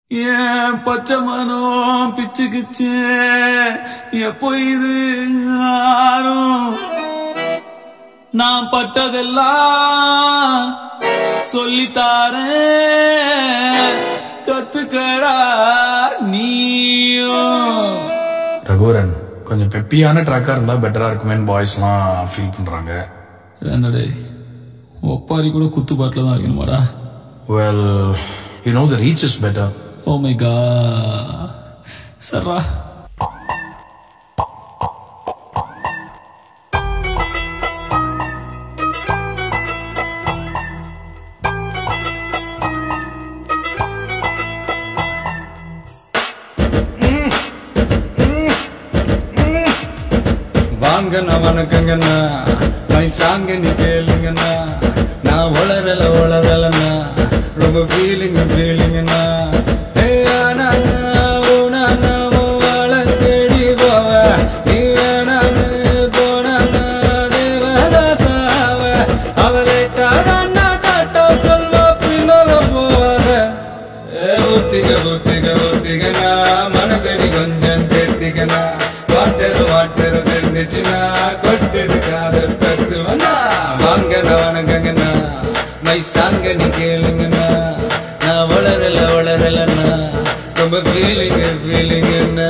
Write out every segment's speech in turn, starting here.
ஏன் பச்சை மனம் பிச்சுக்குச்சு எப்போ இது ஆறும் நான் பட்டதெல்லாம் சொல்லித்தாரேன் கத்துக்கடா நீயும் ரகுவரன் கொஞ்சம் பெப்பியான ட்ராக்கா இருந்தா பெட்டரா இருக்குமேன்னு பாய்ஸ்லாம் ஃபீல் பண்றாங்க என்னடே ஒப்பாரி கூட குத்து பாட்டில் தான் வைக்கணுமாடா well you know the reach is better oh my கா சர்ரா வாங்கண்ணா வணக்கங்கண்ணா மை சாங்க நீ கேளுங்கண்ணா நான் வளரல வளரலண்ணா ரொம்ப ஃபீலிங் ஃபீலிங்கண்ணா ஹே ஆனா ஓனானா வாழ தேடி போவ நீ வேணான்னு போனானா தேவதாசாவ அவளை டாடா டாட்டா சொல்வா பின்னோர போவாத ஏ ஊத்திக ஊத்திக ஊத்திகனா மனசடி கொஞ்சம் தேத்திக்கனா வாட்டர் வாட்டர் சேர்ந்துச்சுனா கொட்டுது காதல் தத்துவனா வாங்கண்ணா வணக்கங்கண்ணா மை சாங்க நீ கேளுங்கண்ணா நான் வளரல வளரலண்ணா ரொம்ப ஃபீலிங் ஃபீலிங்கண்ணா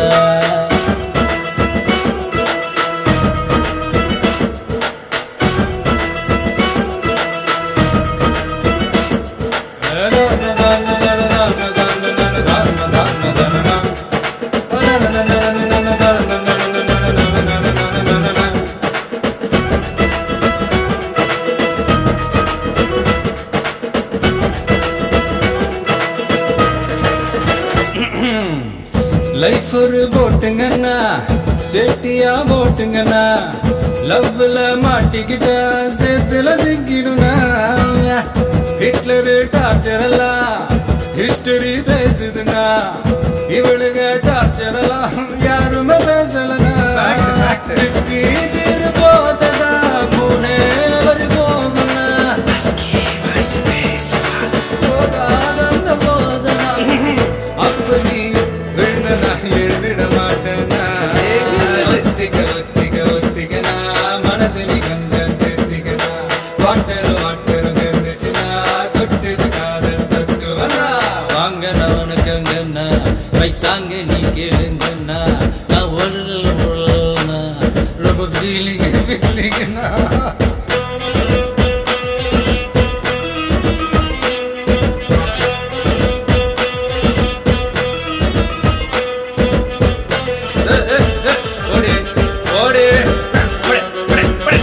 லைஃப் ஒரு போட்டுங்கண்ணா சேஃப்டியா போட்டுங்கண்ணா லவ்ல மாட்டிக்கிட்ட சேத்துல சிக்கிடுனா ஹிட்லரு டார்ச்சர் எல்லாம் ஹிஸ்டரி பேசுதுன்னா இவளுங்க டார்ச்சர் எல்லாம் யாருமே பேசலனா Risky தீரு போததா பூனே வரி போகுனா போகாதந்த போதனா அப்ப நீ விழுந்த நான் எழுதிட மாட்டேனா ஒத்திக்க ஒத்திக்க ஒத்திக்கனா மனசில் கொஞ்சம் திருத்திக்கனா வாட்டர் வாட்டர் தெரிஞ்சுச்சுனா தொட்டுது காதல் தத்துவனா வாங்க நான் உனக்கு சொன்னா பைசாங்க நீ கேளுங்கண்ணா நான் ஒரு ஒரு ரொம்ப ஃபீலிங் ஃபீலிங்னா ஓடி ஓடி ஓடி ஓடி ஓடி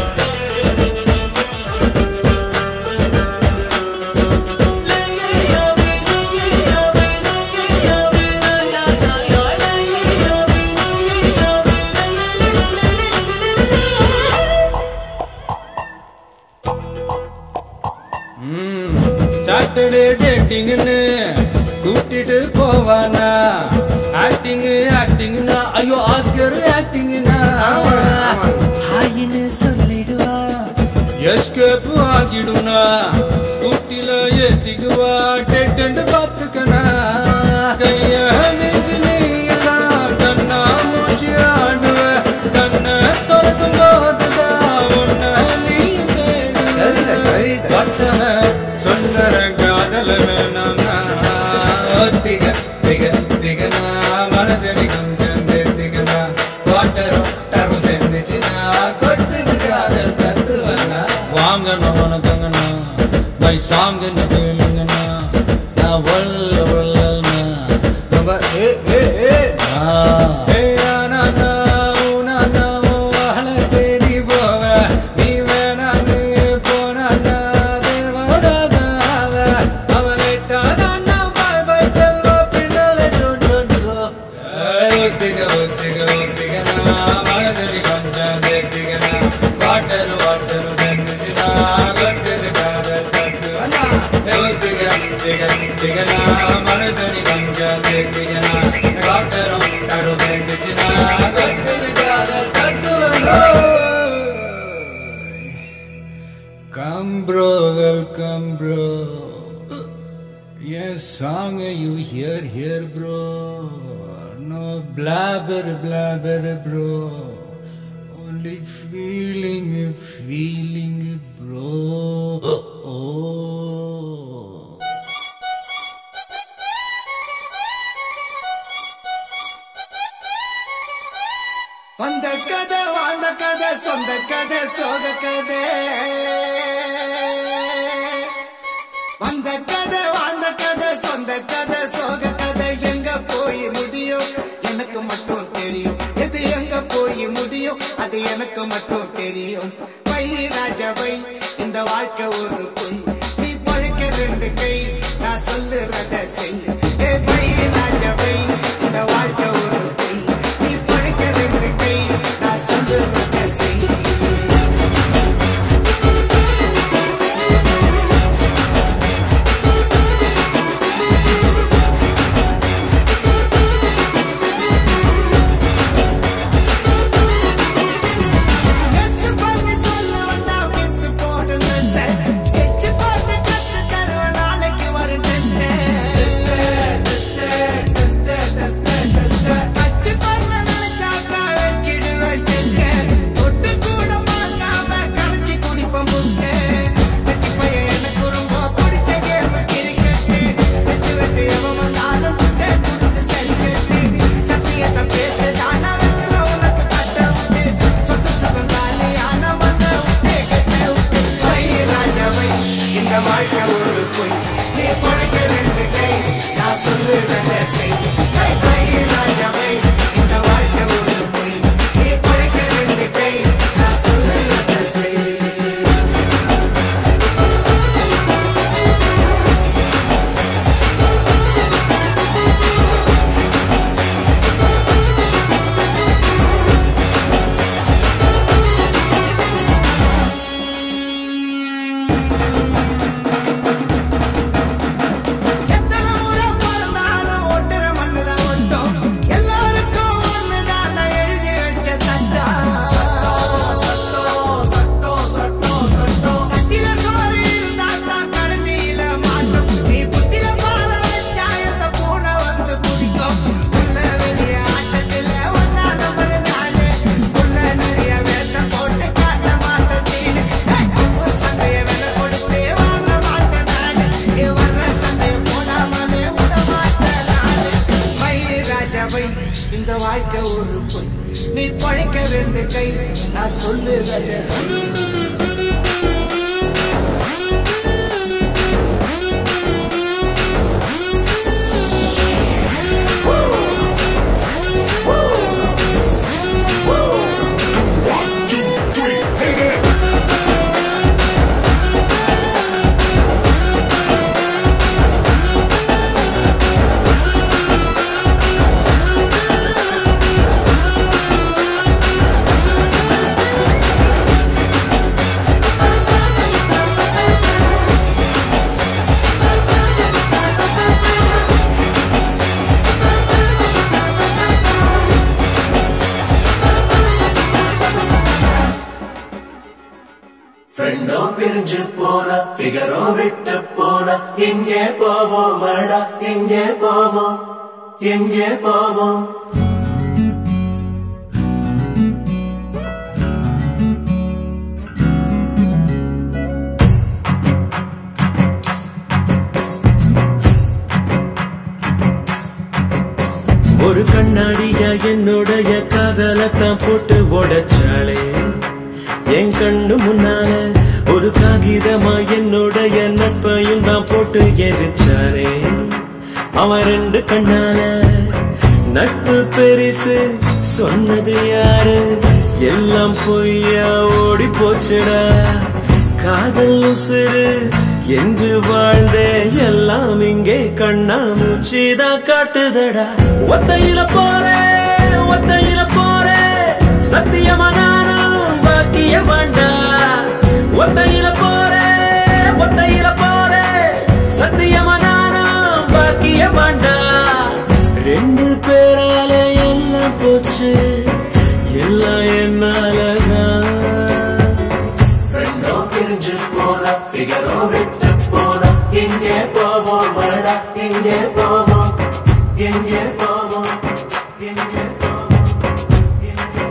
சாட்டர்டே டேட்டிங்னு கூட்டிட்டு போவானா ஆக்டிங் ஆக்டிங்னா ஐயோ ஆஸ்கர் ஆக்டிங்னா ஹாயின்னு சொல்லிடுவா எஸ்கேப் ஆகிடுனா ஸ்கூட்டில ஏத்திக்குவா டெட்டு பார்த்துக்கனா கைய வீசி நீ எல்லாம் கண்ணா மூச்சு ஆடுவ கண்ணை திறக்கும் போதுதான் உன்னை நீ தேடுவ பட்டன சொன்னர காதல வேணாம்னா திக திக திகனா மனசடி கொஞ்சம் திகனா வாட்டர் வாட்டர் சேர்ந்துச்சுனா கொட்டுது காதல் தத்துவனா வாங்கணும் உனக்குங்கண்ணா மை சாங் கேளுங்கண்ணா நான் வல்ல வல்லண்ணா ரொம்ப ஏ ஏ ஏ ஏ ஆனா ஊனா வாழ தேடி போவ நீ வேணான்னு போனானா தேவதாசாவ அவளை டாடான்னா பாய் பாய் தெல்வா பின்னாலே டொண்டோ ஒத்திக ஒத்திக ஒத்திகனா மனசடி கொஞ்சம் தேத்திகனா வாட்டர் வாட்டர் செஞ்சுனா கட்டுது காதல் தத்துவனா ஒத்திக திக திகனா மனசடி கொஞ்சம் தேத்திகனா வாட்டர் வாட்டர் செஞ்சுனா கட்டுது காதல் தத்துவனா Come bro, welcome bro. Yes song you hear here, bro. No blabber, blabber, bro. Only feeling, feeling, bro. Oh. வந்த கதை வாழ்ந்த கதை சொந்த கதை சோக கதை வந்த கதை வாழ்ந்த கதை சொந்த கதை சோக கதை எங்க போய் முடியும் எனக்கு மட்டும் தெரியும் எது எங்க போய் முடியும் அது எனக்கு மட்டும் தெரியும் வை ராஜவை இந்த வாழ்க்கை ஒரு பொய் நீ பழுக்க ரெண்டு கை நான் சொல்லுறத செய் ஏ வை ராஜவை இந்த வாழ்க்கை ஒரு பொய் நீ பழுக்க ரெண்டு கை நான் சொல்லுறத செய் மிஸ் பண்ணி சொல்ல வந்தா மிஸ் போடுங்க சார் ஸ்கெட்ச் போட்டு கத்து தருவேன் நாளைக்கு வரும் டெஸ்ட் அச்சு பண்ண நினைச்சாக்கா வச்சிடுவேன் டெஸ்ட் தொட்டு கூட பார்க்காம கரைச்சி குடிப்போம் புக்கு வெட்டி பையன் எனக்கு ரொம்ப பிடிச்ச கேம் கிரிக்கெட்டு வெட்டி வெட்டி எவன் வந்தாலும் துட்டை கொடுத்து சரி கட்டு சத்தியத்தை பேசு தானா வைக்கிற உனக்கு கட்ட விட்டு சொத்து சுகம் காலி ஆன மண்ண விட்டு கட்ட விட்டு வை ராஜாவை இந்த வாழ்க்கை ஒரு பொய் நீ பழைக்க ரெண்டு கை நான் சொல்லுறத செய் வை, வை ராஜாவை இந்த வாழ்க்கை ஒரு பொய் நீ பழைக்க ரெண்டு கை நான் சொல்லுறத செய் எத்தனை முறை பிறந்தாலும் ஒட்டுற மண்ணுதான் ஒட்டும். எல்லாருக்கும் ஒண்ணுதான் நான் எழுதி வச்ச சட்டம். சட்டில சோறு இருந்தாத்தான் கரண்டியில மாட்டும். நீ புத்தில பால வச்சா இந்த பூனை வந்து குடிக்கும். உள்ள வெளிய ஆட்டத்தில ஒண்ணா நம்பர் நானு. உள்ள நிறைய வேஷம் போட்டு காட்ட மாட்டேன் சீனு. ஏய், உப்பு சண்டைய விலை கொடுத்து வாங்க மாட்டேன் நானு. நீ வர்ற சண்டைய போடாமலே விட மாட்டேன் நானு. வை ராஜாவை, இந்த வாழ்க்கை ஒரு பொய் நீ பழைக்க ரெண்டு கை நான் சொல்லுறத செய். ஃப்ரெண்டோ பிரிஞ்சு போனா ஃபிகரோ விட்டு போனா எங்கே போவோம் மடா எங்கே போவோம் எங்கே போவோம் ஒரு கண்ணாடியா என்னுடைய காதலத்தான் போட்டு உடைச்சாளே என் கண்ணு முன்னால ஒரு காகிதமா என்னுடைய நட்பையும் தான் போட்டு எரிச்சானே அவன் ரெண்டு கண்ணால நட்பு பெரிசு சொன்னது யாரு எல்லாம் பொய்யா ஓடி போச்சுடா காதல் உசுறு என்று வாழ்ந்தே எல்லாம் இங்கே கண்ணா மூச்சிதான் காட்டுதடா ஒத்தையில போறேன் ஒத்தையில போறேன் சத்தியமா நானும் பாக்கிய வேண்டாம் ஒத்தையில போறேன் ஒத்தையில போறேன் சத்தியமா நானும் பாக்கிய வேண்டாம் ரெண்டு பேரால எல்லாம் போச்சு எல்லாம் என்னாலதான் ஃப்ரெண்டோ பிரிஞ்சு போனா ஃபிகரோ விட்டு போனா எங்கே போவோம் மடா எங்கே போவோம் எங்கே போவோம் எங்கே போவோம் எங்கே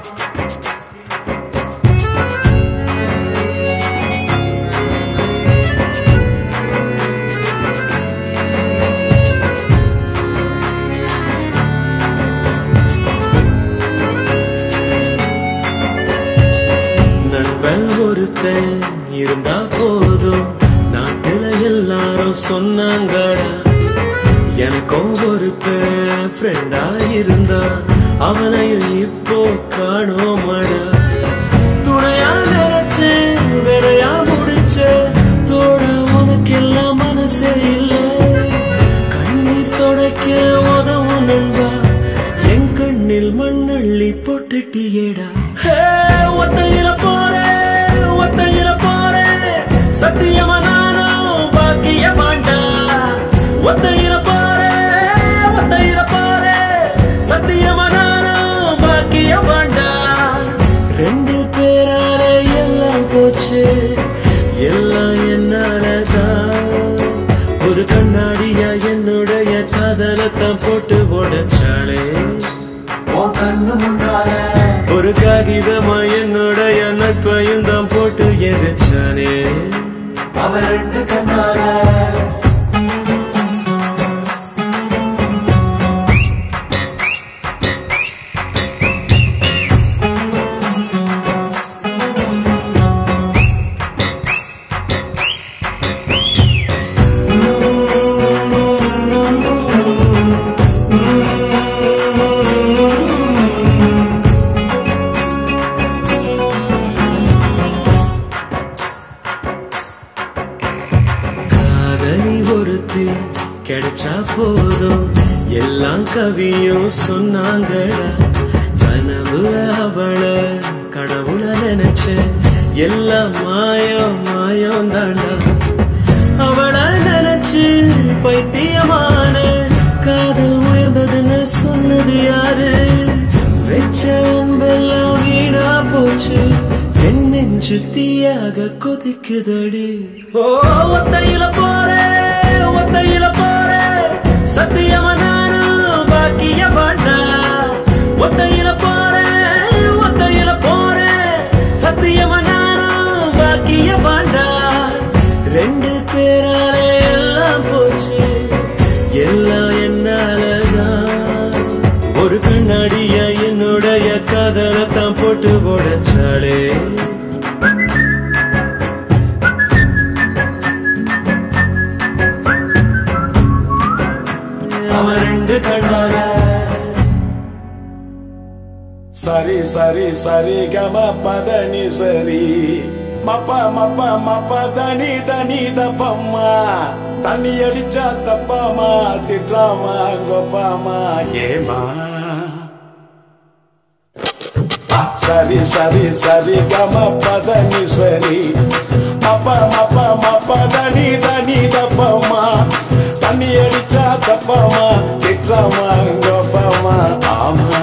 நண்பன் ஒருத்தன் இருந்தா போதும் நாட்டுல எல்லாரும் சொன்னாங்கடா எனக்கும் ஒருத்தன் ஃப்ரெண்டா இருந்தா அவனையும் இப்போ காணோமடா துணையா நினைச்சு வேறையா முடிச்ச தோட உனக்கெல்லாம் மனசே இல்ல கண்ணீர் தொடக்க உதவும் நண்பா என் கண்ணில் மண்ணள்ளி போட்டுட்டியேடா ஹே, ஒத்தையில போறேன் ஒத்தையில போறேன் சத்தியமா நானும் பாக்கிய மாட்டா ஒத்தையில போறேன் ஒத்தையில போறேன் சத்தியமா நானும் பாக்கிய மாட்டா ரெண்டு பேராலே எல்லாம் போச்சு எல்லாம் என்னாலதான் ஒரு கண்ணாடியா என்னுடைய காதலத்தான் போட்டு உடைச்சாளே உன் கண்ணு முன்னால ஒரு காகிதமா என்னுடைய நட்பையும் தான் போட்டு எரிச்சானே அவ ரெண்டு கண்ணால காதலி ஒருத்தி கிடைச்சா போதும் எல்லாம் கவியும் சொன்னாங்கடா கனவுல அவள கடவுள நினைச்சேன் எல்லாம் மாயம் மாயம் தாண்டா அவள நினைச்சு பைத்தியமான காதல் உயர்ந்ததுன்னு சொன்னது யாரு வெச்ச அன்பெல்லாம் வீணா போச்சு என் நெஞ்சு தீயாக கொதிக்குதடி ஓ ஒத்தையில போறேன் ஒத்தையில போறேன் சத்தியமா நானும் பாக்கிய பாட்டா ஒத்தையில போறேன் ஒத்தையில போறேன் சத்தியமா நானும் பாக்கிய பாட்டா ரெண்டு பேராலே எல்லாம் போச்சு எல்லாம் என்னாலதான் ஒரு கண்ணாடியா என்னுடைய காதலத்தான் போட்டு உடைச்சாளே அவன் ரெண்டு கண்ணால சரி சரி சரி கம பதனி சரி மப்ப மப்ப மப்ப தனி தனி தப்பம்மா தண்ணி அடிச்சா தப்பாமா திட்டாமா கொப்பாமா ஏமா சரி சரி சரி கம பதனி சரி மப்ப மப்ப மப்ப தனி தனி தப்பம்மா தண்ணி அடிச்சா தப்பாமா திட்டாமா கொப்பாமா ஆமா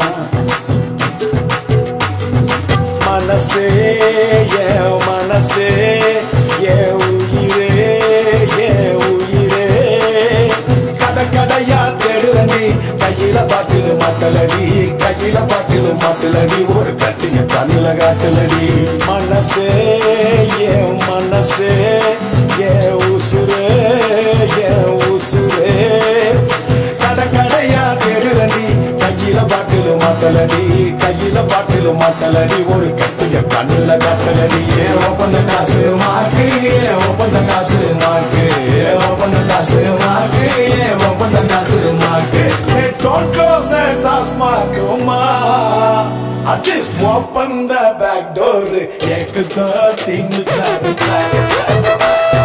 மனசே என் மனசே என் உயிரே என் உயிரே கடை கடையா தேடுறண்டி கையில பாட்டிலு மாட்டலடி கையில பாட்டிலு மாட்டலடி ஒரு கட்டிங்க கண்ணுல காட்டலடி மனசே என் மனசே என் உசுரே என் உசுரே கடை கடையா தேடுறண்டி கையில பாட்டிலு மாட்டலடி கையில பாட்டிலு மாட்டலடி ஒரு கட்டிய கண்ணுல காட்டலடி ஏ ஒப்பந்த காசு மாக்கு ஏ ஒப்பந்த காசு மாக்கு ஏ ஒப்பந்த காசு மாக்கு ஏ ஒப்பந்த காசு மாக்கு Hey, don't close that taskmark, ma. I just open the back door. एक दो तीन चार चार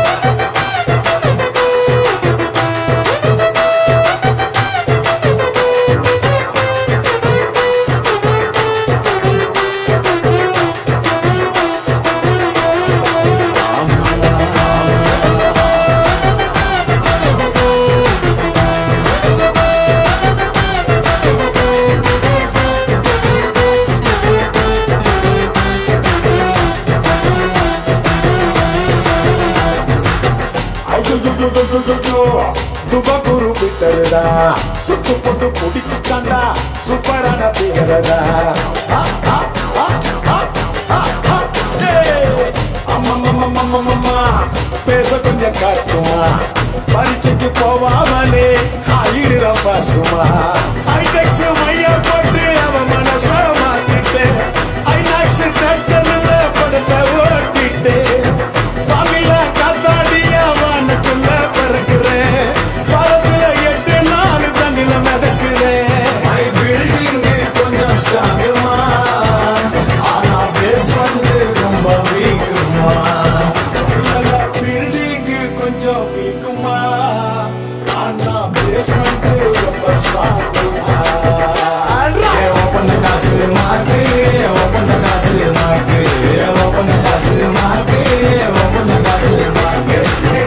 ஷூட்டருதா சுத்து போட்டு பிடிச்சுட்டாண்டா சூப்பரான பிகரதா ஆ, ஆ, ஆ, ஆ, ஆ, ஆ, ஏய். அம்மம்மம்மம்மம்மம்மா, பேச கொஞ்சம் காட்டுமா பரீட்சைக்கு போவாமலே ஆயிடுற பாசுமா ஐடெக்ஸ் மையா போட்டு அவன் மனச மாத்திட்டு ஐநாக்ஸ் தட்டல படத்தை ஓட்டிட்டு பாவில காத்தாடிய வானக்குள்ள பறக்குறேன் பாலத்துல எட்டு நாலு தண்ணில மிதக்குறேன் மை பில்டிங் கொஞ்சம் ஸ்ட்ராங்குமா ஆனா பேஸ்மெண்ட் ரொம்ப வீக்குமா பில்டிங் கொஞ்சம் வீக்குமா ஆனா பேஸ்மெண்ட் ரொம்ப ஸ்ட்ராங்குமா ஓப்பன் காசு மாக்கு ஓப்பன் காசு மாக்கு ஓப்பன் காசு மாக்கு ஓப்பன் காசு மாக்கு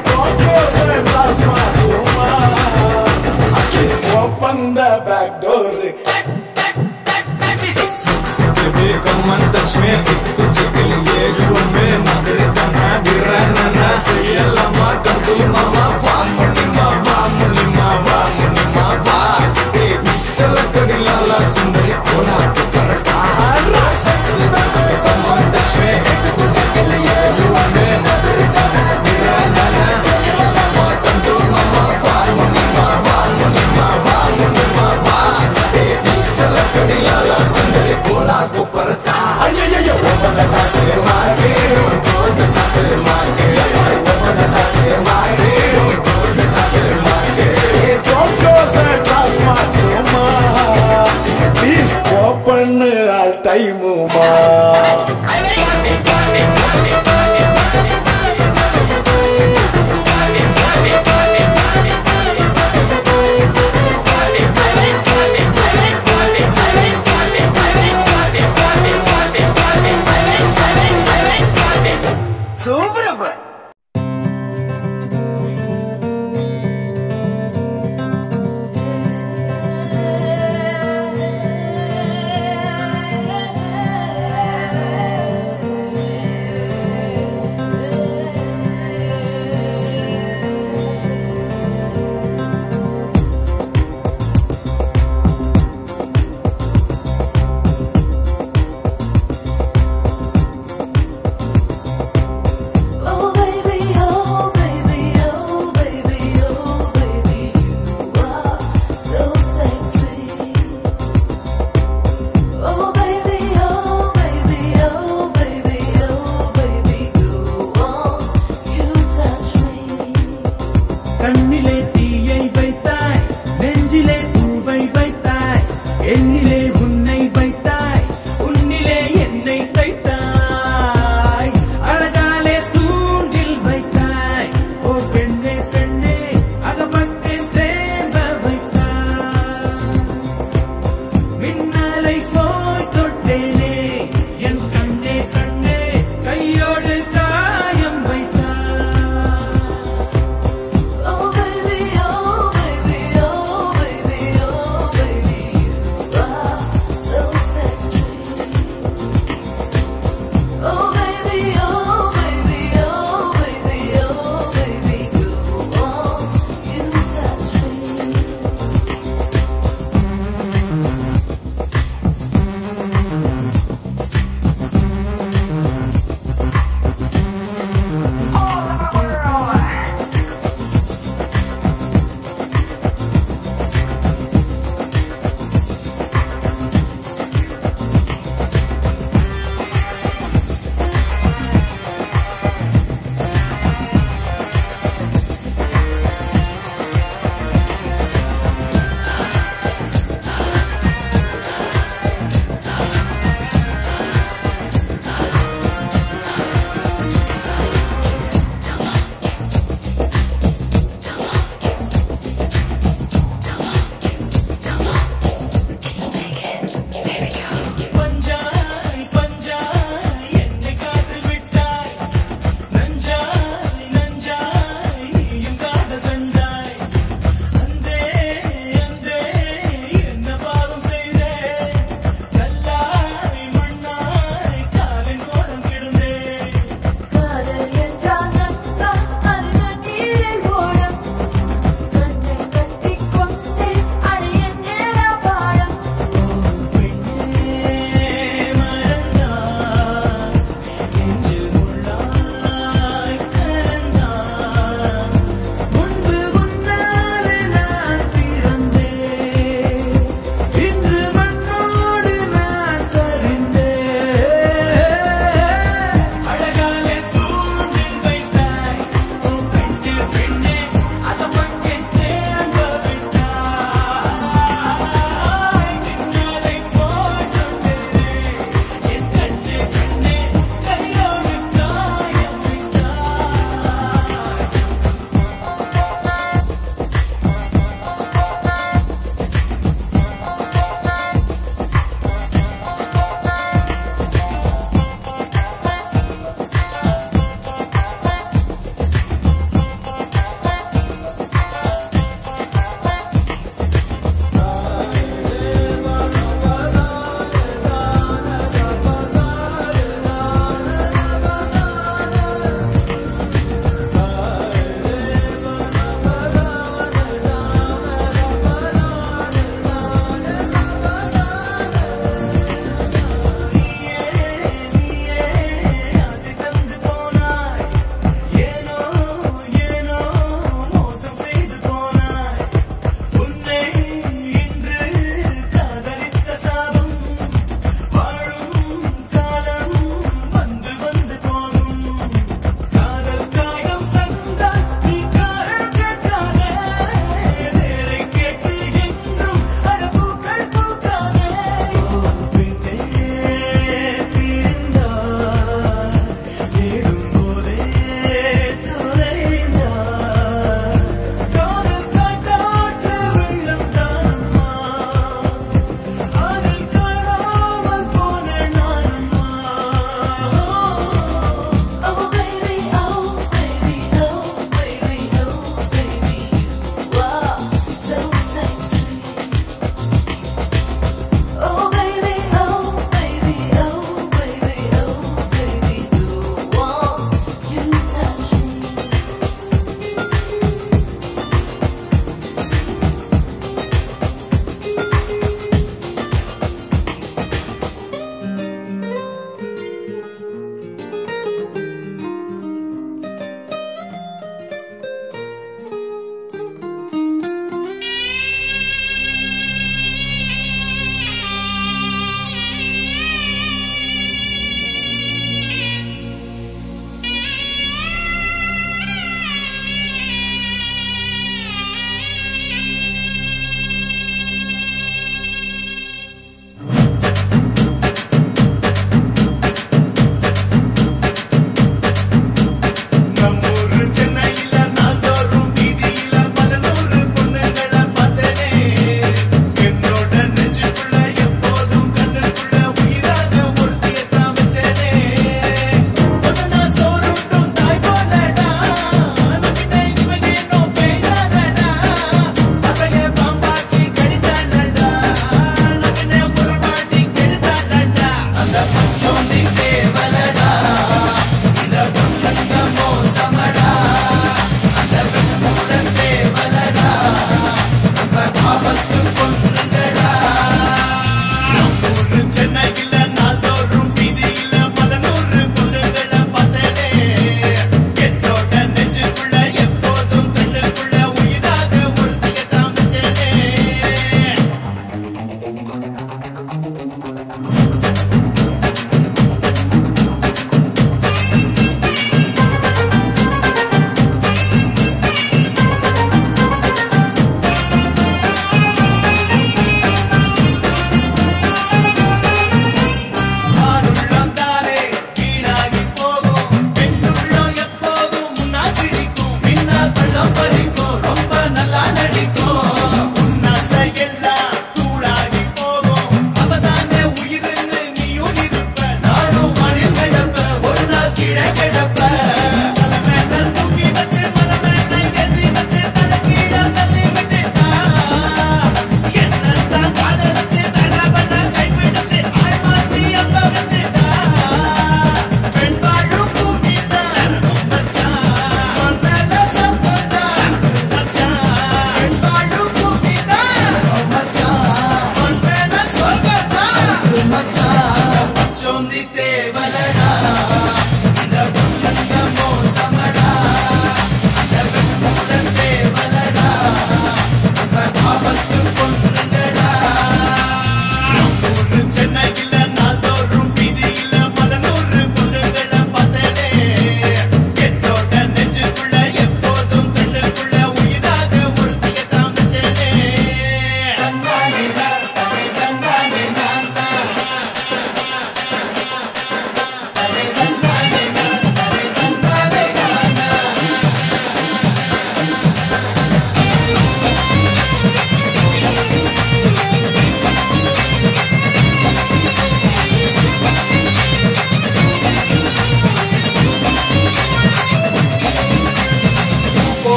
Open the back door. Baby, come and touch me. तुझे के लिए you में मदर तना गिरना ना सयलमा कंतु मामा वामुनि मा वामुनि मा वामुनि मा वा ए पिस्टल कडिलाला सुंदरी कोला के परटा Sexy baby, come and touch me. तुझे के लिए you में मदर तना गिरना ना सयलमा कंतु मामा वामुनि मा वामुनि मा वामुनि मा वा ए पिस्टल कडिलाला सुंदरी कोला को परता ஐயையையோ, Open the glass in my head, don't close the glass in my head. Open the glass in my head, don't close the glass in my head. don't close that glass, my mama. Please open all time, ma. Oh baby, oh baby, oh baby, oh baby, you are so sexy. Oh baby, oh baby, oh baby, oh baby, go on, you touch me. கண்ணிலே தீயை வைத்தாய் நெஞ்சிலே பூவை வைத்தாய் எண்ணிலே உன்னை வைத்தாய் உன்னிலே என்னை வைத்தாய் அழகாலே தூண்டில் வைத்தாய் ஓ பெண்ணே பெண்ணே அகப்பட்டேன் தேம்ப வைத்தாய் மின்னலை போய் தொட்டேனே என் கண்ணே கண்ணே கையோடு காயம் வைத்தாய் Oh baby, oh baby, oh baby, oh baby, you are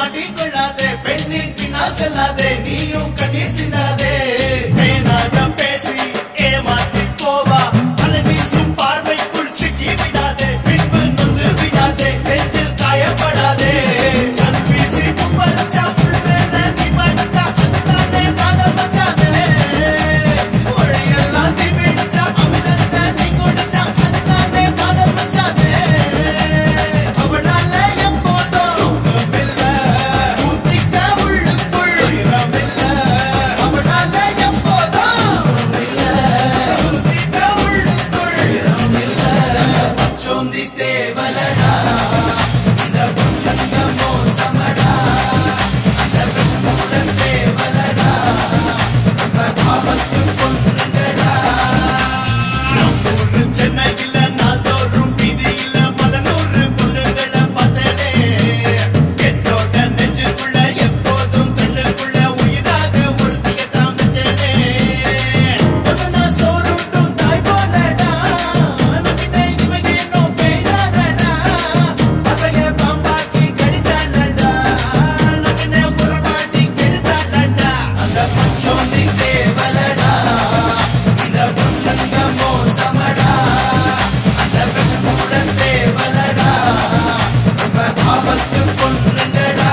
மாட்டிக்கொள்ளாதே பெண்ணின் பின்னால் செல்லாதே நீயும் கண்ணீர் சிந்தாதே பேனாக பேசி ஏமாத்தி போவா மலை வீசும் பார்வைக்குள் சிக்கி விடாதே பின்பு நொந்து விடாதே நெஞ்சில் காயப்படாதே கண் வீசி கும்பலச்சா முள் மேல நீ படுத்தா அதுதானே காதல் மச்சானே ஒளியெல்லாம் தீ பிடிச்சா அமிலத்தை நீ குடிச்சா அதுதானே காதல் மச்சானே அவளால எப்போதும் தூக்கமில்ல ஊத்திக்க உள்ளுக்குள் உயிரமில்ல அவளால எப்போதும் இல்ல ஊத்திக்க உள்ளுக்குள் உயிரமில்ல சொந்தி தேவலடா இந்த பொன்னங்க மோசமடா அந்த விஷமுடன் தேவலடா அந்த பாவத்து பொண்ணுங்கடா ஒரு சென்னையில நாள்தோறும் வீதியில பல நூறு பொண்ணுங்களை பார்த்தேனே என்னோட நெஞ்சுக்குள்ள எப்போதும் கண்ணுக்குள்ள உயிராக ஒருத்திய தாமிச்சேனே நான் சோறுட்டும் தாய் போலடா நம்பிட்டே இவங்க இன்னும் பெய்தானடா பசங்க பாம்பாக்கி கடிச்சாலடா நம்பினே புறமாட்டி கெடுத்தாலடா அந்த பச்சோந்தி தேவலடா இந்த பொன்னங்க மோசமடா அந்த விஷமுடன் தேவலடா ரொம்ப ஆபத்து பொண்ணுங்கடா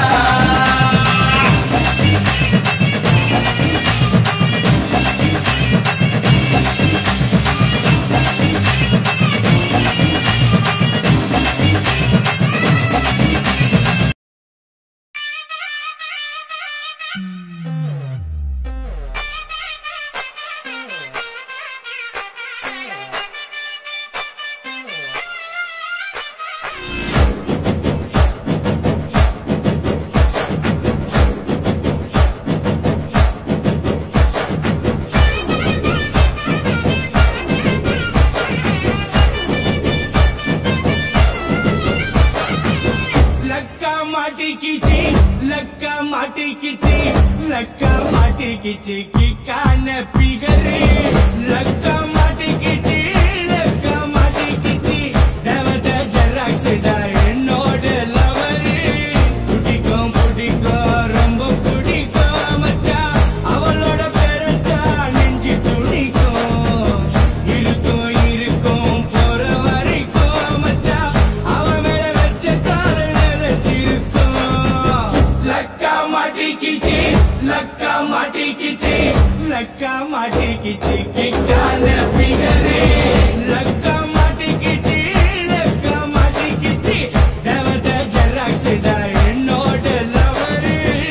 லக்கா மாட்டிக்கிச்சி லக்கா மாட்டிக்கிச்சி லக்கா மாட்டிக்கிச்சி கிக்கான பிகரு லக்கா மாட்டிக்கிச்சி லக்கா மாட்டிக்கிச்சி தேவத ஜெராக்ஸ்டா என்னோட லவரு பிடிக்கும் பிடிக்கும் ரொம்ப பிடிக்கும் மச்சான் அவளோட பேரத்தா நெஞ்சு துடிக்கும் இருக்கும் இருக்கும் போற வரைக்கும் மச்சான் அவ மேல வச்ச கால நினைச்சிருக்கும் லக்கா மாட்டிக்கிச்சி லக்கா மாட்டிக்கிச்சி லக்கா மாட்டிக்கிச்சி கிக்கான பிகரே லக்கா மாட்டிக்கிச்சி லக்கா மாட்டிக்கிச்சி தேவத ஜெராக்ஸ்டா என்னோட லவரு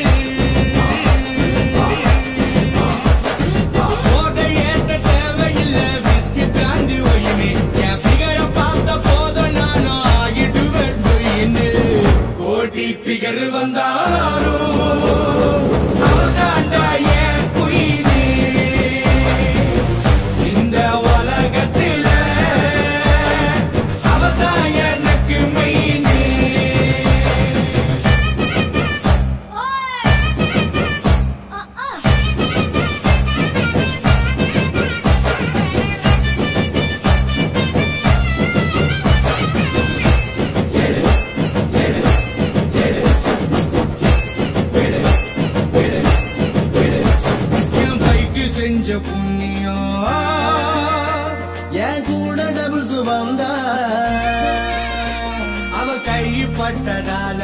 போதை ஏத்த தேவையில்ல விஸ்கி பிராந்தி ஒயினு என் பிகர பார்த்த போதும் நானும் ஆகிடுவேன் ஒயினு கோடி பிகர் வந்தாலும் அவதாண்டா என் குயினு இந்த உலகத்தில அவதான் எனக்கு மெயினு என் பைக்கு செஞ்ச புண்ணியம் என் கூட டபுள்ஸ் வந்தா அவ கைப்பட்டதால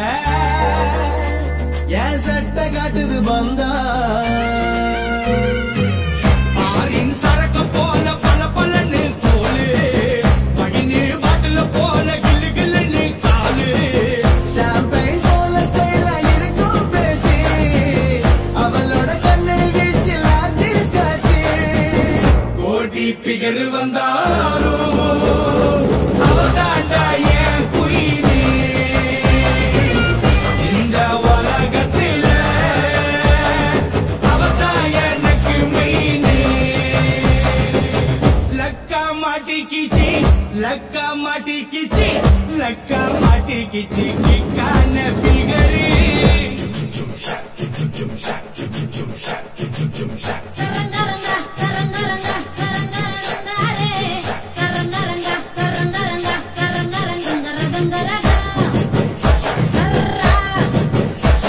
என் சட்டை காட்டுது வந்தா ஆரின் சரக்கு போல பல பலன்னு தோலு பகினு பாட்டுல போல கிளு கிளுன்னு காலு ஷாம்பைன் போல ஸ்டைலா இருக்கும் பேச்சு அவளோட கண்ணில் வீச்சு லார்ஜி ஸ்காட்சி கோடி பிகர் வந்தாலும் அவதாண்டா என் குயினே இந்த உலகத்தில அவதான் எனக்கு மெயினே லக்கா மாட்டிக்கிச்சி லக்கா மாட்டிக்கிச்சி லக்கா மாட்டிக்கிச்சி கிக்கான பிகரி Taranga,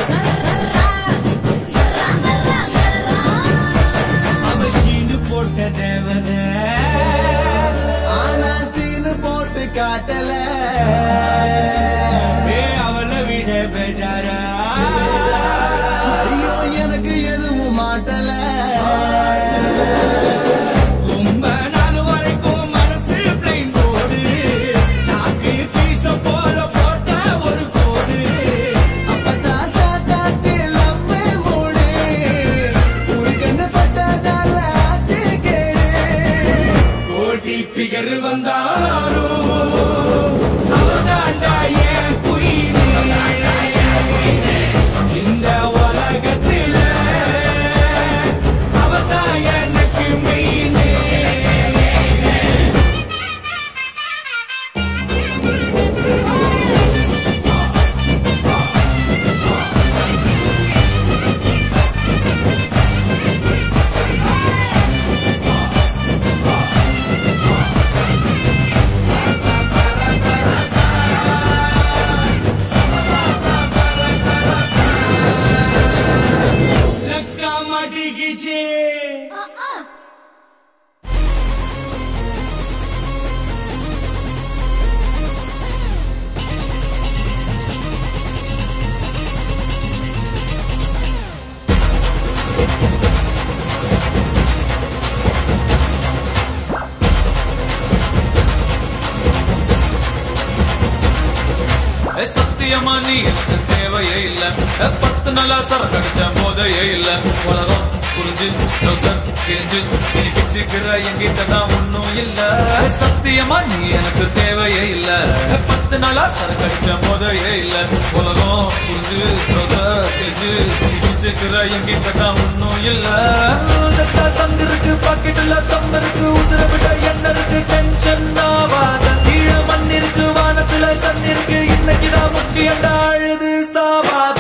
ஏ, சத்தியமா நீ எனக்கு தேவையே இல்ல ஏ, பத்து நாளா சரக்கடிச்ச போதையே இல்ல உலகம் புரிஞ்சு ரோசர் கிழிஞ்சு நீ பிச்சுக்கிற என்கிட்ட தான் ஒண்ணும் இல்ல ஏ, சத்தியமா நீ எனக்கு தேவையே இல்ல ஏ, பத்து நாளா சரக்கடிச்ச போதையே இல்ல உலகம் புரிஞ்சு ரோசர் கிழிஞ்சு நீ பிச்சுக்கிற என்கிட்ட தான் ஒண்ணும் இல்ல செத்தா சங்கு இருக்கு பாக்கெட்டுல தம் இருக்கு உசுர விட என்ன இருக்கு டென்ஷன் ஆவாத கீழே மண் இருக்கு வானத்துல சன் இருக்கு இன்னைக்குதான் முக்கியம் அழுது சாவாத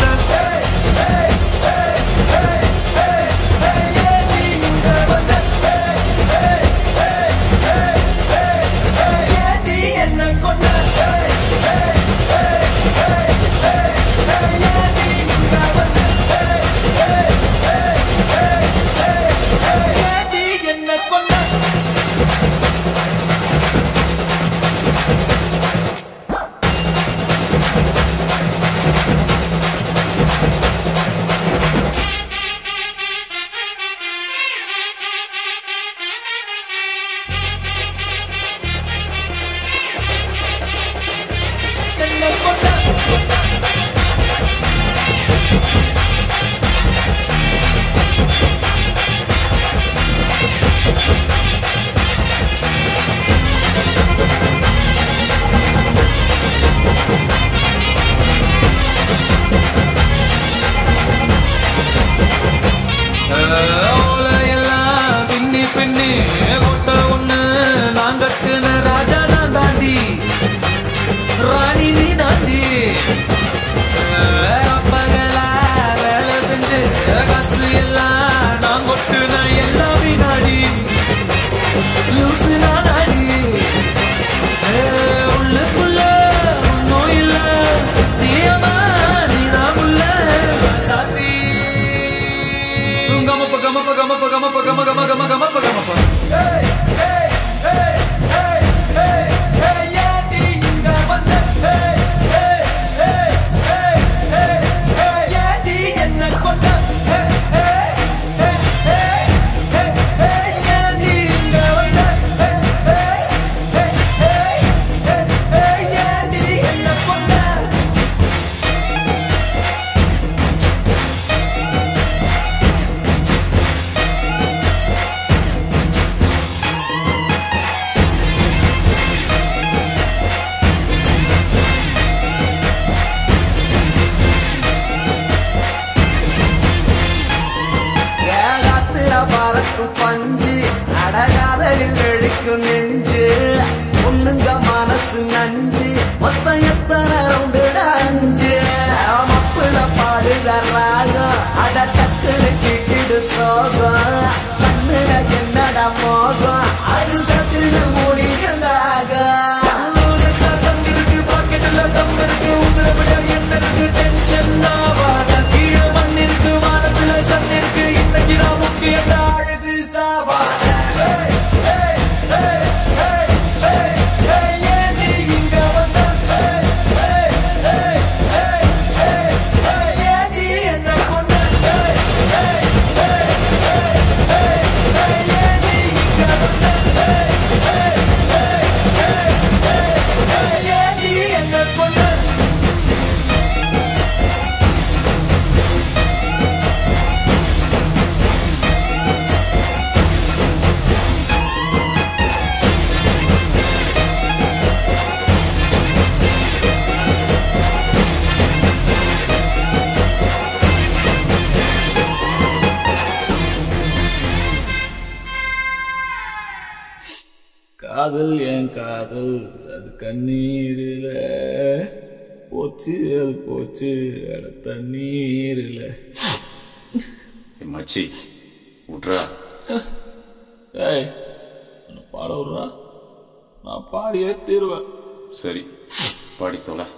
என்ன கொண்ட என்ன கொண்ட என்ன கொண்ட ஓலையெல்லாம் பின்னி பின்னி கொட்ட ஒண்ணு நான் கட்டுன ராஜா நான் தாண்டி ராணி நீ தாண்டி அப்பகலா வேலை செஞ்சு காசு எல்லாம் நான் கொட்டுன எல்லாம் வினாடி லூசு நான் ஆடி உள்ளுக்குள்ள ஒன்னும் இல்ல சத்தியமா நீதான் உள்ள சாத்தி கமப்ப கமப்ப கமப்ப கமப்ப கம கம கம கமப்ப கமப்ப என்ன கொண்ட என்ன கொண்ட ஏகாத்திர பறக்கும் பஞ்சு அடகாதலில் வெடிக்கும் நெஞ்சு பொண்ணுங்க மனசு நஞ்சு மொத்தம் எத்தனை ரவுண்டுட அஞ்சு மப்புல பாடுற ராகம் அட டக்குனு கிட்டிடு சோகம் கண்ணுல என்னட மோகம் அது சட்டுன்னு முடியுதாக இருக்கு பாக்கெட்டுல தம் இருக்கு உசுர விட என்ன இருக்கு டென்ஷன் ஆவாத கீழே மண் இருக்கு வானத்துல சன் இருக்கு இன்னைக்கு நான் முக்கியம் அழுது சாவாத ஏண்டி இங்க வந்த ஏண்டி என்ன கொண்ட ஏண்டி இங்க வந்த ஏண்டி என்ன கொண்ட காதல் என் காதல் அது கண்ணீரில போச்சு அது போச்சு அட தண்ணீரில மச்சி விட்றா ஏய் உன்னை பாட விட்றா நான் பாடியே தீருவேன் சரி பாடி தொலை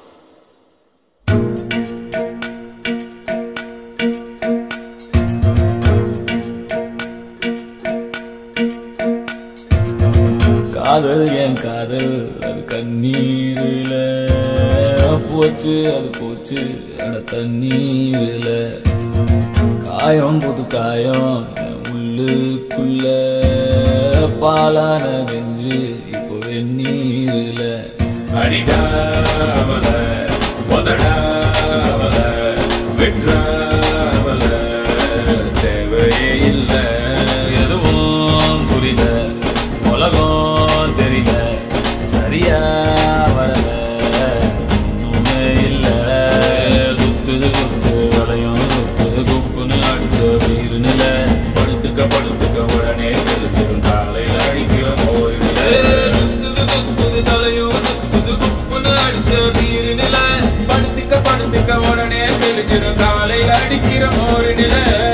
காதல் என் காதல் அது கண்ணீரில போச்சு அது போச்சு அட தண்ணீரில காயம் புது காயம் என் உள்ளுக்குள்ள பாலான கெஞ்சு இப்போ வெந்நீர்ல அடிடாவல உதடாவல விட்ராவல தேவையே இல்ல எதுவும் புரியல உலகம் தெரியல சரியா வரல ஒண்ணுமே இல்ல சுத்துது சுத்து வளையும் சுத்து குப்புன்னு அடிச்ச வீரு நில படுத்துக்க படுத்துக்க உடனே தெரிஞ்சிடும் காலையில் அடிக்கிற போயிடல சுத்துது சுத்துது தலையும் சுத்துது குப்புன்னு அடிச்ச வீரு நில படுத்துக்க படுத்துக்க உடனே தெரிஞ்சிடும் காலையில் அடிக்கிற போயிடல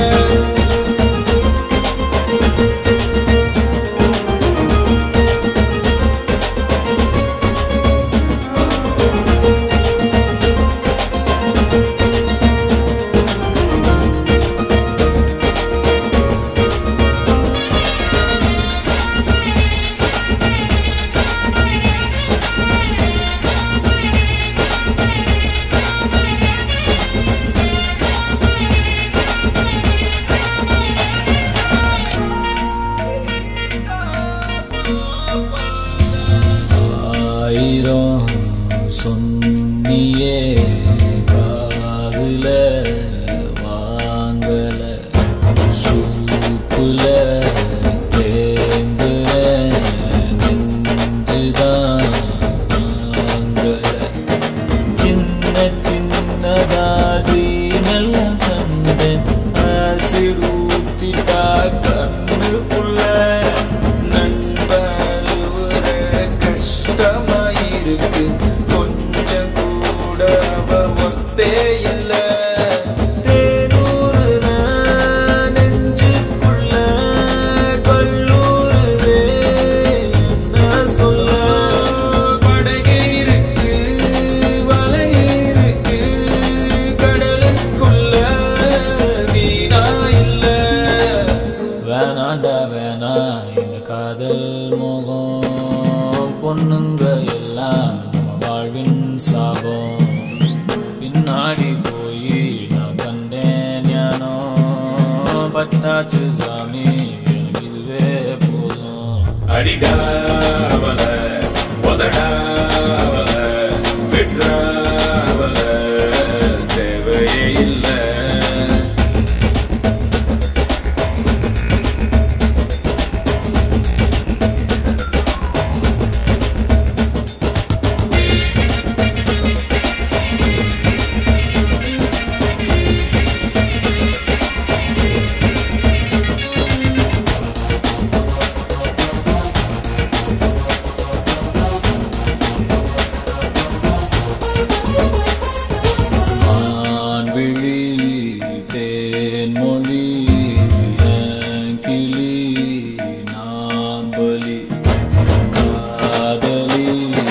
ஆயிரம் சொன்னியே காதுல வாங்கல சூப்புல தேங்குற நெஞ்சுதான் தாங்கல சின்ன சின்னதாடி நல்ல கண்டேன் ஆசிட் ஊத்திட்டா கண்ணுக்குள்ள நண்பழுவுற கஷ்டமாயிருக்கு கொஞ்சம் கூட அவ ஒத்தே இல்ல தேனூறுன நெஞ்சுக்குள்ள கல்லூருதே என்ன சொல்ல படகை இருக்கு வலை இருக்கு கடலுக்குள்ள வீணா இல்ல வேணாண்டா வேணா இந்த காதல் மோகம் பொண்ணுங்க எல்லாம் நம்ம வாழ்வின் சாபம் பின்னாடி போய் நான் கண்டேன் ஞானோ பட்டாச்சு சாமி எனக்கு இதுவே போதும் அடிடாவல உதடாவல விட்ராவல தேவையே இல்ல மான்விழி தேன்மொழி என் கிளி நான் பலி காதலி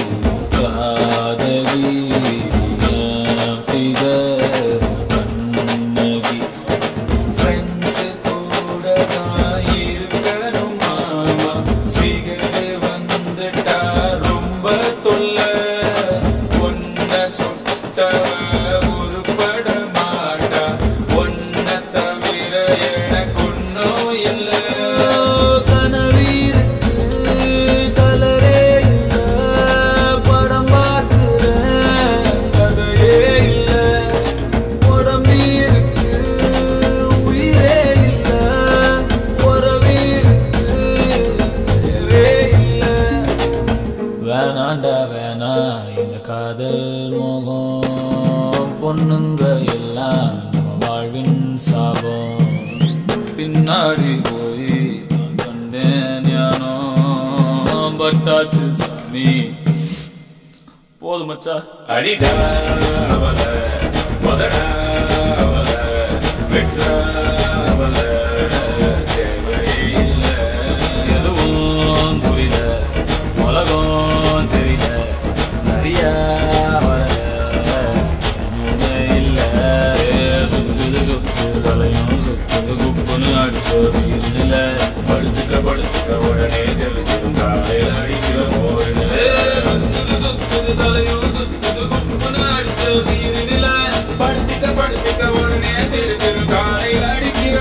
காதலி என் பிதர் கண்ணகி ஃப்ரெண்ட்ஸ் கூட நான் இருக்கணும் மாமா ஃபிகர் வந்துட்டா ரொம்ப தொல்லை ஒன்ன சுத்தவ உருப்பட மாட்டா ஒன்ன தவிர எனக்கு ஒன்னும் இல்ல கனவீருக்கு கலரே இல்ல படம் பார்க்கிறேன் கதையே இல்ல உடம்பீருக்கு உயிரே இல்ல உறவீருக்கு உயிரே இல்ல வேணாண்டா வேணா இந்த காதல் மோகம் பொண்ணுங்க எல்லாம் நம்ம வாழ்வின் சாபம் பின்னாடி போய் நான் கண்டேன் ஞானோ பட்டாச்சு சாமி போதும் மச்சா அடிடாவல உதடாவல விட்ராவல தேவையே இல்ல எதுவும் புரியல உலகம் தெரியல சரியா வரல ஒண்ணுமே இல்ல சுத்துது சுத்து தலையும் சுத்துது குப்புன்னு அடிச்ச வீருல படுத்துக்க படுத்துக்க உடனே தெரிஞ்சிடும் காலையில் அடிக்கிற போயிடல சுத்துது சுத்துது தலையும் சுத்துது குப்புன்னு அடிச்ச வீருல படுத்துக்க படுத்துக்க உடனே தெரிஞ்சிடும் காலையில் அடிக்கிற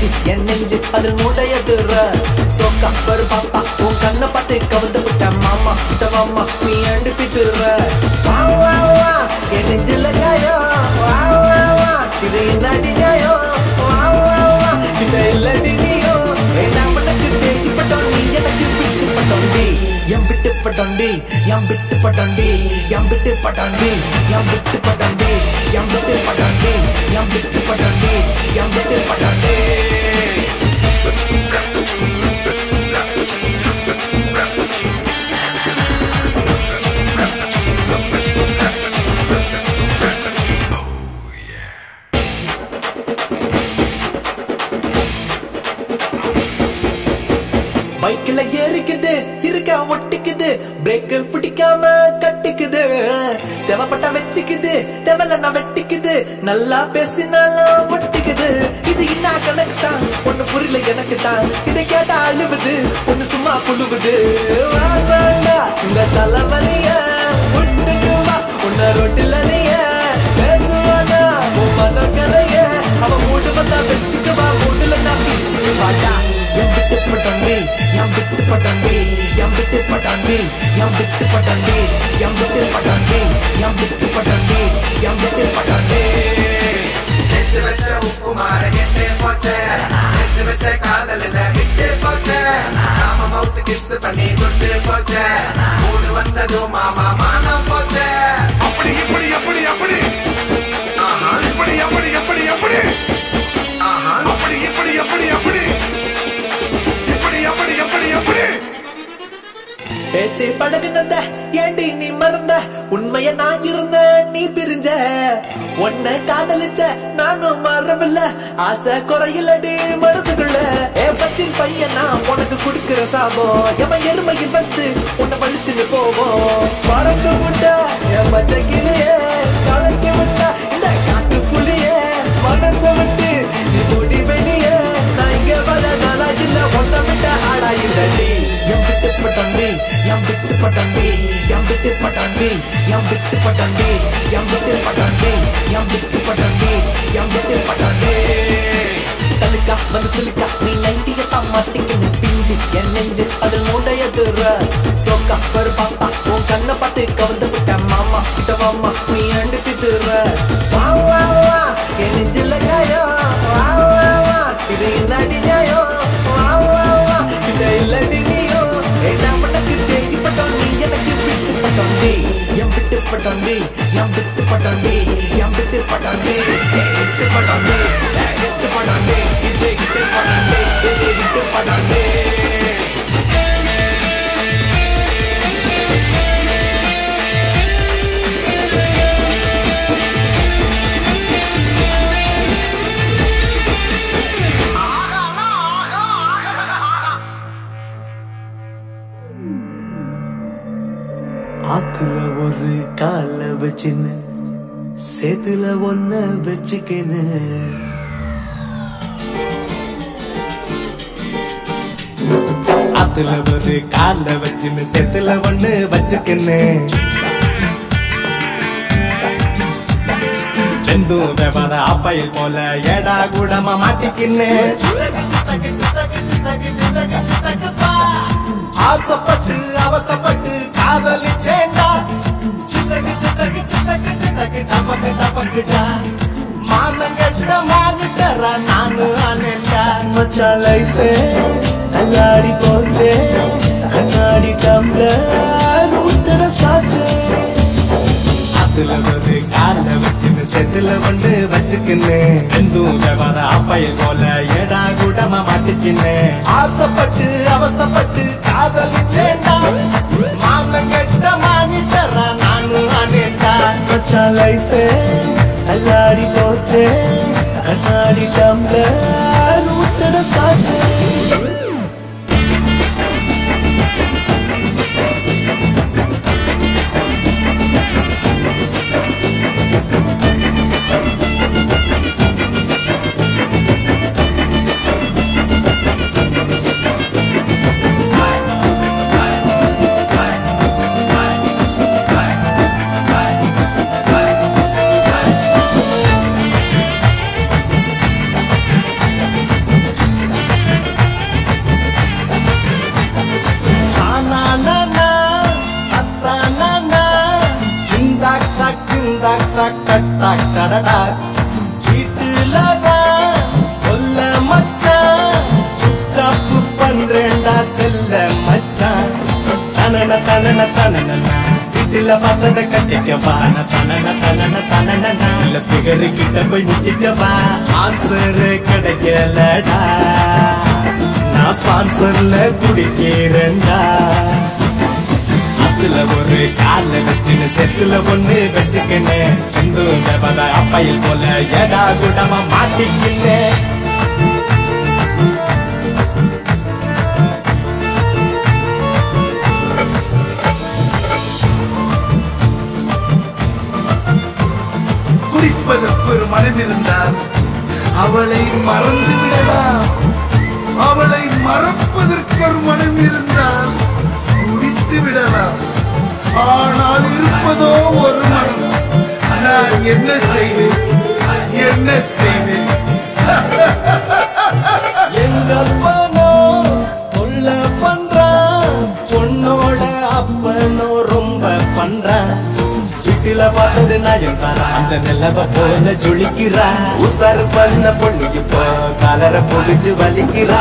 பிஞ்சு என் நெஞ்சு அதில் மூட்டையதுற தோக்கா வரு பாப்பா உன் கண்ணை பார்த்து கவுந்து விட்ட மாமா கிட்ட மாமா நீ அண்டு பித்துற வா வா வா என் நெஞ்சில காயோ வா வா வா இது என்னடி நியாயோ வா வா வா கிட்ட இல்லடி நீயோ என்ன பண்ணக்கிட்டு இப்பட்டோம் நீ எனக்கு விட்டு பட்டோண்டி எம் விட்டு பட்டோண்டி எம் விட்டு பட்டோண்டி எம் விட்டு பட்டோண்டி எம் விட்டு பட்டோண்டி எம் விட்டு பட்டோண்டி எம் விட்டு பட்டோண்டி எம் விட்டு பட்டோண்டி பைக்ல ஏறிக்குது இருக்க ஒட்டிக்குது பிரேக் பிடிக்காம கட்டிக்குது தேவைப்பட்டா வச்சுக்குது தேவையில்ல வெட்டிக்குது நல்லா பேசினாலும் ஒட்டிக்குது இது என்ன கணக்கு தான் ஒண்ணு புரியல எனக்கு தான் இதை கேட்டா அழுவுது ஒண்ணு சும்மா புழுவுது வேண்டாண்டா உங்க தலைவலிய விட்டுட்டு வா உன்ன ரொட்டில பேசுவானா உன் மனக்கலைய அவன் மூடு வந்தா வச்சுக்குவா மூடுல நான் பிச்சுக்கு வாடா எம் விட்டு பட்டாண்டி எம் விட்டு பட்டாண்டி எம் விட்டு பட்டாண்டி எம் விட்டு பட்டாண்டி எம் விட்டு பட்டாண்டி எம் விட்டு பட்டாண்டி எம் விட்டு பட்டாண்டி நேத்து வச்ச உப்பு மாற கெட்டே போச்சே நேத்து வச்ச காதலில விட்டு போச்சே நாம மவுத்து கிஸ் பண்ணி துட்டு போச்சே மூடு வந்ததும் மாமா மானம் போச்சே அப்படி இப்படி அப்படி அப்படி ஆஹா இப்படி அப்படி எப்படி எப்படி ஆஹா அப்படி இப்படி அப்படி அப்படி இப்படி அப்படி எப்படி எப்படி பேசி பழகுனத ஏண்டி நீ மறந்த உண்மைய நான் இருந்த நீ பிரிஞ்ச உன்னை காதலிச்ச நானும் மறவில்ல ஆசை குறையிலடி மனசுக்குள்ள ஏ பச்சின் பையன் நான் உனக்கு கொடுக்கிற சாபம் எவன் எருமையில் வந்து உன்னை வலிச்சுன்னு போவோம் பறக்க விட்ட என் பச்சை கிளியே கலக்கி விட்ட இந்த காட்டு புலியே மனசை விட்டு நீ முடி வெளியே நான் இங்க வர நாளா இல்ல ஒன்ன விட்ட ஆளா இல்லடி எம் விட்டு பட்டாண்டி எம் விட்டு பட்டாண்டி எம் விட்டு பட்டாண்டி எம் விட்டு பட்டாண்டி எம் விட்டு பட்டாண்டி எம் விட்டு பட்டாண்டி எம் விட்டு பட்டாண்டி தலுக்கா வந்து சிலுக்கா நீ நைட்டிய தான் மாட்டிக்கின்னு பிஞ்சு என் நெஞ்சு அதில் மூடையதுற தோக்கா வரு பாப்பா உன் கண்ணை பார்த்து கவுந்து விட்ட மாமா கிட்ட மாமா நீ அண்டு பித்துற வா வா வா என் நெஞ்சில காயோ வா வா வா இது என்னடி நியாயோ வா வா வா கிட்ட இல்லடி நீயோ என்ன பண்ணக்கிட்டு இப்பட்டோம் நீ எனக்கு விட்டு பட்டோண்டி எம் விட்டு பட்டோண்டி எம் விட்டு பட்டோண்டி எம் விட்டு பட்டோண்டி விட்டு பட்டோண்டி விட்டு பட்டோண்டி இது விட்டு பட்டோண்டி இது விட்டு பட்டோண்டி ஆத்துல ஒரு கால வச்சுன்னு சேத்துல ஒன்ன வச்சுக்கின்னு ஆத்துல ஒரு கால வச்சுன்னு செத்துல ஒண்ணு வச்சுக்கின்னு செந்து விவர அப்பையில் போல ஏடா கூடமா மாட்டிக்கின்னு ஆசைப்பட்டு அவஸ்தப்பட்டு காதலிச்சேண்டா சித்தக்கு சித்தக்கு சித்தக்கு சித்தக்கு டபக்கு டபக்குடா மானம் கெட்ட மானிட்டரா நானு அனேண்டா மச்சான் லைஃபே கண்ணாடி போச்சே கண்ணாடி டம்ளர் ஊத்தட ஸ்காட்சே அதுல ஒரு கால வச்சுன்னு செத்துல ஒண்ணு வச்சுக்கின்னு எந்தும் விவர அப்பையில் போல ஏடா கூடமா மாட்டிக்கின்னு ஆசைப்பட்டு அவஸ்தப்பட்டு காதலிச்சேண்டா மானம் கெட்ட மானிட்டரா நானு அனேண்டா மச்சான் லைஃபே கண்ணாடி போச்சே கண்ணாடி டம்ளர் ஊத்தட ஸ்காட்சே ஆ டாக் டாக் டக் டாக் டடடா வீட்டுல தான் கொல்ல மச்சான் சுவிட்ச் ஆஃப் பண்றேன்டா செல்ல மச்சான் தனன தனன தனன வீட்டுல பார்த்தத கட்டிக்கவா தனன தனன தனன இல்ல பிகரு கிட்ட போய் முட்டிக்கவா ஆன்சர் கிடைக்கலடா நான் ஸ்பான்சர்ல குடிக்கிறேன்டா அதுல ஒரு கால வச்சுன்னு செத்துல ஒண்ணு வச்சுக்கின்னு இந்து தேவத அப்பையில் போல எடா குடமா மாட்டிக்கின்னு குடிப்பதற்கு ஒரு மனம் இருந்தால் அவளை மறந்து விடலாம் அவளை மறப்பதற்கு ஒரு மனம் இருந்தால் குடித்து விடலாம் ஆனால் இருப்பதோ ஒரு மனம் நான் என்ன செய்வேன் என்ன செய்வேன் எங்க அப்பனோ கொல்ல பண்றான் பொண்ணோட அப்பனோ ரொம்ப பண்றான் வீட்டுல பார்த்தது நான் தாரா அந்த நிலவ போல ஜொலிக்கிறா உசாரு பண்ண பொண்ணு இப்போ கலர பொடிச்சு வலிக்கிறா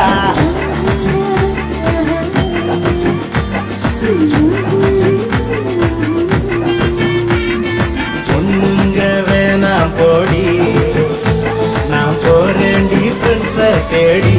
பொண்ணுங்க வேணாம் போடி நான் போறேன்டி ஃப்ரெண்ட்ஸ தேடி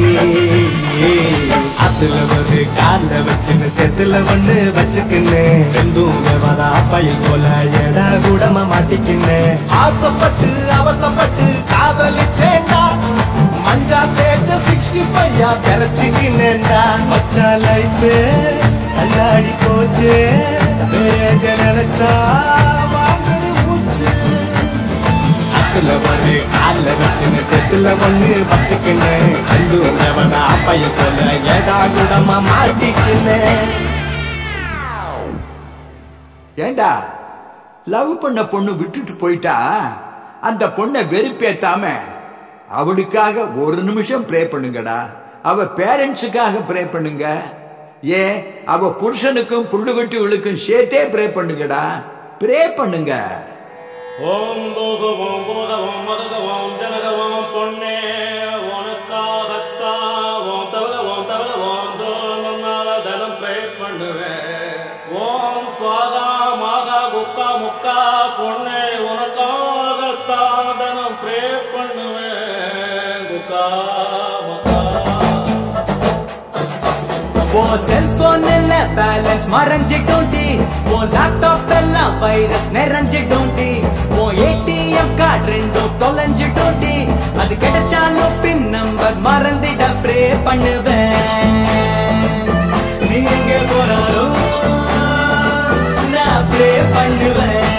அதுல ஒரு கால வச்சுன்னு செத்துல ஒண்ணு வச்சுக்கின்னு ரெண்டும் வரா பையன் போல எடா கூடமா மாட்டிக்கின்னு ஆசைப்பட்டு அவசப்பட்டு காதலிச்சேண்டா மஞ்சா தேய்ச்ச சிக்ஸ்டி பையா பெறச்சிக்கினேண்டா மச்சா லைஃபே அல்லாடி போச்சு பேஜ நினைச்சா வாங்குது மூச்சு அதுல ஒரு கால வச்சுன்னு செத்துல ஒண்ணு வச்சுக்கின்னு கண்டு வந்தவன அப்பைய போல ஏடா குடமா மாட்டிக்கின்னு ஏண்டா லவ் பண்ண பொண்ணு விட்டுட்டு போயிட்டா அந்த பொண்ணை வெறுப்பேத்தாம அவளுக்காக ஒரு நிமிஷம் ப்ரே பண்ணுங்கடா அவ பேரண்ட்ஸுக்காக ப்ரே பண்ணுங்க ஏன் அவ புருஷனுக்கும் புள்ளுகுட்டிகளுக்கும் சேர்த்தே ப்ரே பண்ணுங்கடா ப்ரே பண்ணுங்க ஓம் போகவோம் போகவோம் மதகவோம் ஜனகவோம் பொன்னே உனக்காகத்தான் ஓம் தவகவோம் தவகவோம் தோழனால தனம் ப்ரே பண்ணுவேன் ஓம் சுவாகா மாகா குக்கா முக்கா பொன்னே உனக்காகத்தான் தனம் ப்ரே பண்ணுவேன் குக்கா முக்கா உன் செல்போன்ல பேலன்ஸ் மறைஞ்சிட்டோண்டி உன் லேப்டாப் எல்லாம் வைரஸ் நிறைஞ்சிட்டோண்டி உன் ஏடிஎம் கார்டு ரெண்டும் தொலைஞ்சிட்டோண்டி அது கிடைச்சாலும் பின் நம்பர் மறந்திட ப்ரே பண்ணுவேன் நீ எங்க போனாலும் நான் ப்ரே பண்ணுவேன்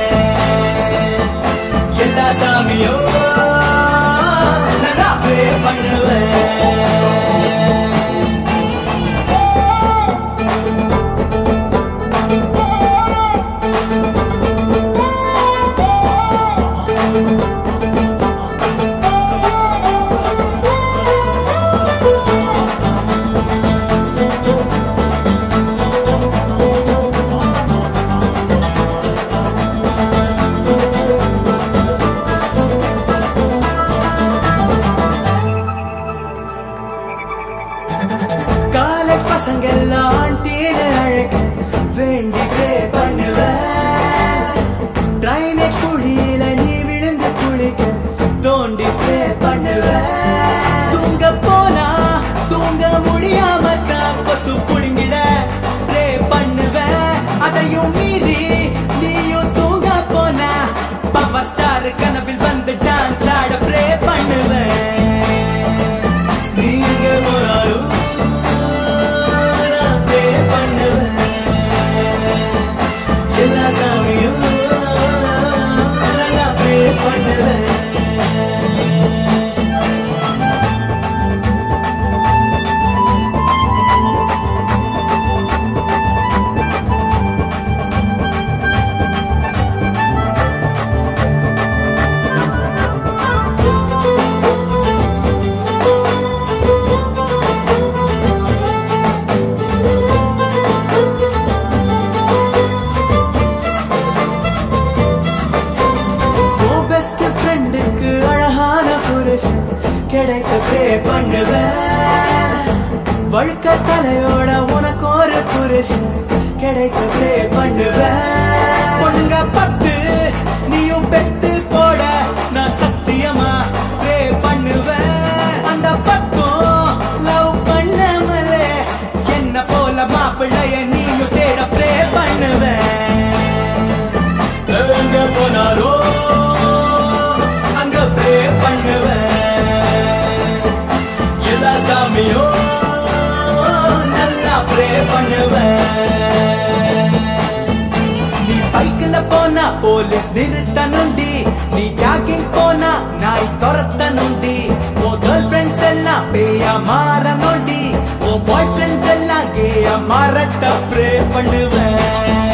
எல்லா சாமியும் நல்லா ப்ரே பண்ணுவேன் காலை பசங்க எல்லாம் டீன அழைக்க வேண்டி ப்ரே பண்ணுவேன் ட்ரைனேஜ் குழியில நீ விழுந்து குளிக்க தோண்டி ப்ரே பண்ணுவேன் தூங்க போனா தூங்க முடியாம தான் பசு புடுங்கிட ப்ரே பண்ணுவேன் அதையும் மீறி நீயும் தூங்க போனா பவர் ஸ்டார் கனவில் வந்து டான்ஸ் ஆட ப்ரே பண்ணுவேன் நீங்க போனாலும் நான் ப்ரே பண்ணுவேன் எல்லா சாமியும் நான் ப்ரே பண்ணுவேன் ப்ரே பண்ணுவேன் வழுக்க தலையோட உனக்கு ஒரு புருஷன் கிடைக்க ப்ரே பண்ணுவேன் பொண்ணுங்க பத்து நீயும் பெத்து போட நான் சத்தியமா ப்ரே பண்ணுவேன் அந்த பக்கம் லவ் பண்ணமலே என்ன போல மாப்பிள்ளைய நீயும் தேட ப்ரே பண்ணுவேன் எங்க போனாலும் அங்க ப்ரே பண்ணுவேன் எல்லா சாமியும் நல்லா ப்ரே பண்ணுவேன் நீ பைக்கில் போனா போலீஸ் நிறுத்தணுண்டி நீ ஜாகிங் போனா நாய் துரத்தணுண்டி ஓ கேர்ள் ஃப்ரெண்ட்ஸ் எல்லாம் பேயா மாறணுண்டி ஓ பாய் ஃப்ரெண்ட்ஸ் எல்லாம் கேயா மாறட்ட ப்ரே பண்ணுவேன்